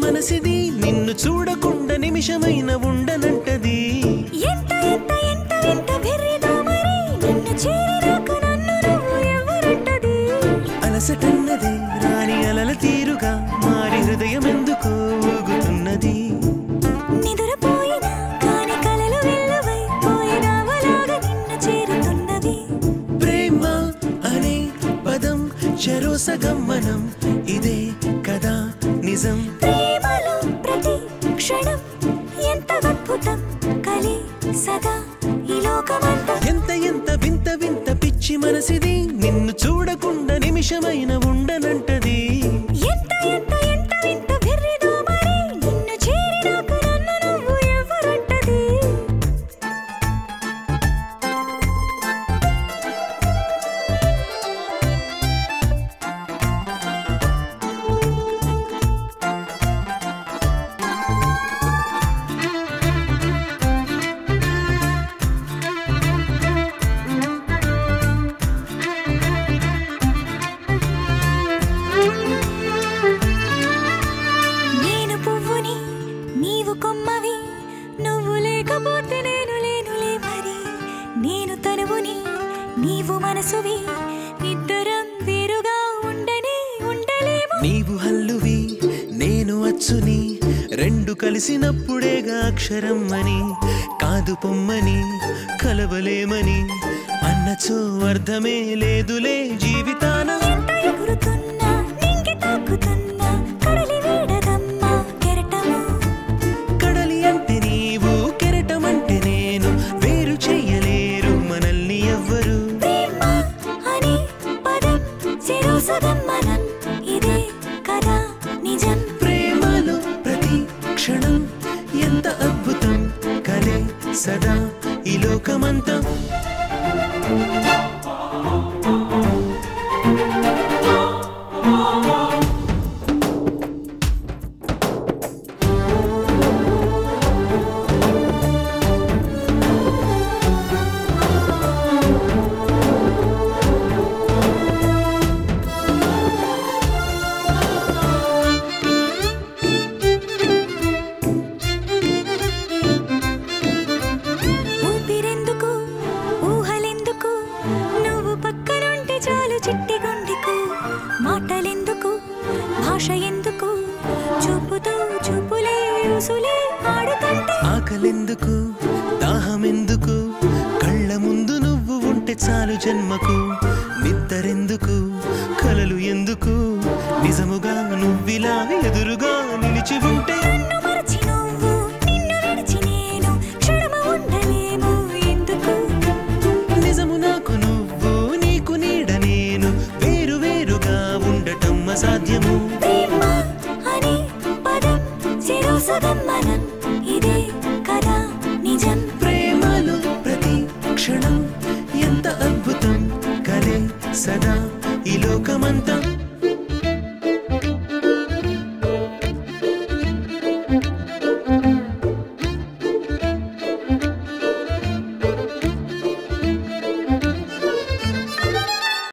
మనసిది నిన్ను చూడకుండా నిమిషమైన ఉండనంటది ఎంత ఎంత ఎంత ఎంత వెర్రిదో మరి నిన్ను చేరినాక నన్ను నువ్వు ఎవరంటది అలసటన్నది రాని అలల తీరుగా మారి హృదయం ఎందుకు ఊగుతున్నది నిదురపోయినా కాని కలలు వెళ్ళవై పోయినావలాగా నిన్ను చేరుతున్నది ప్రేమ అనే పదం చెరో సగం మనం ఇదే కదా నిజం ప్రేమలో ప్రతి క్షణం ఎంత అద్భుతం కలి సదా ఈ లోకమంతా ఎంత ఎంత వింత వింత పిచ్చి మనసిది నిన్ను చూడకుండా నిమిషమైన ఉండనంటది ఎంత ఎంత ఎంత ఎంత వెర్రిదో మరి నిన్ను చేరినాక నన్ను నువ్వు ఎవరంటది నేను పువ్వుని నీవు కొమ్మవి నువ్వు లేకపోతే నేను లేనులే మరి నేను తనువుని నీవు మనసువి ఇద్దరం వేరుగా ఉండనే ఉండలేము నీవు హల్లువి నేను అచ్చుని రెండు కలిసినప్పుడేగా అక్షరం అని కాదు పొమ్మని కలవలేమని అన్నచో అర్థమే లేదులే జీవితాన ఎంత ఎగురుతున్నా నింగి తాకుతున్నా కడలి వీడదమ్మా కెరటము కడలి అంటే నీవు కెరటమంటే నేను వేరు చెయ్యలేరు మనల్ని ఎవ్వరు ప్రేమ అనే పదం శిరోసగం మనం ఇదే కదా నిజం ప్రేమలో ప్రతి క్షణం ఎంత అద్భుతం కలే సదా ఈ లోకమంతా ఊపిరెందుకు ఊహలెందుకు నువ్వు పక్కనుంటే చాలు చిట్టి గుండెకు మాటలెందుకు భాష ఎందుకు చూపుతో చూపులే ఊసులే ఆడుతుంటే ఆకలెందుకు దాహమెందుకు కళ్ళ ముందు నువ్వు ఉంటే చాలు జన్మకు నిద్దరెందుకు కలలు ఎందుకు నిజముగా నువ్విలా ఎదురుగా నిలిచి ఉంటే నన్ను మరచి నువ్వు నిన్ను విడిచి నేను క్షణము ఉండలేము ఎందుకు నిజము నాకు నువ్వు నీకు నీడ నేను వేరు వేరుగా ఉండటం అసాధ్యము ప్రేమ అనే పదం శిరోసగం మనం ఇదే కదా నిజం ప్రేమలో ప్రతి క్షణం ఎంత అద్భుతం కలే సదా ఈ లోకమంతా